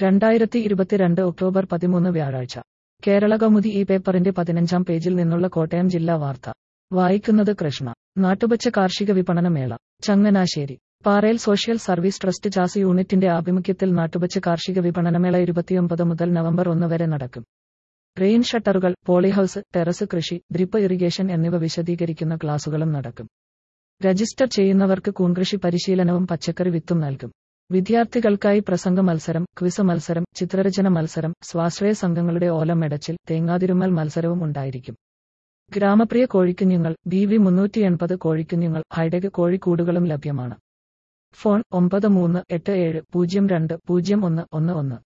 രണ്ടായിരത്തി ഇരുപത്തിരണ്ട് ഒക്ടോബർ പതിമൂന്ന് വ്യാഴാഴ്ച കേരള കൗമുദി ഈ പേപ്പറിന്റെ പതിനഞ്ചാം പേജിൽ നിന്നുള്ള കോട്ടയം ജില്ലാ വാർത്ത വായിക്കുന്നത് കൃഷ്ണ നാട്ടുപച്ച കാർഷിക വിപണന മേള ചങ്ങനാശ്ശേരി പാറയിൽ സോഷ്യൽ സർവീസ് ട്രസ്റ്റ് ചാസ് യൂണിറ്റിന്റെ ആഭിമുഖ്യത്തിൽ നാട്ടുപച്ച കാർഷിക വിപണനമേള ഇരുപത്തിയൊമ്പത് മുതൽ നവംബർ ഒന്ന് വരെ നടക്കും റെയിൻ ഷട്ടറുകൾ പോളിഹൌസ് ടെറസ് കൃഷി ഡ്രിപ്പ് ഇറിഗേഷൻ എന്നിവ വിശദീകരിക്കുന്ന ക്ലാസുകളും നടക്കും രജിസ്റ്റർ ചെയ്യുന്നവർക്ക് കൂൺകൃഷി പരിശീലനവും പച്ചക്കറി വിത്തും നൽകും വിദ്യാർത്ഥികൾക്കായി പ്രസംഗ മത്സരം ക്വിസ് മത്സരം ചിത്രരചന മത്സരം സ്വാശ്രയ സംഘങ്ങളുടെ ഓലം മെടച്ചിൽ തേങ്ങാതിരുമ്മൽ മത്സരവും ഉണ്ടായിരിക്കും ഗ്രാമപ്രിയ കോഴിക്കുഞ്ഞുങ്ങൾ ബി വി മുന്നൂറ്റി എൺപത് കോഴിക്കുഞ്ഞുങ്ങൾ ഹൈടെക് കോഴിക്കൂടുകളും ലഭ്യമാണ് ഫോൺ ഒമ്പത് മൂന്ന് എട്ട് ഏഴ് പൂജ്യം രണ്ട് പൂജ്യം ഒന്ന് ഒന്ന് ഒന്ന്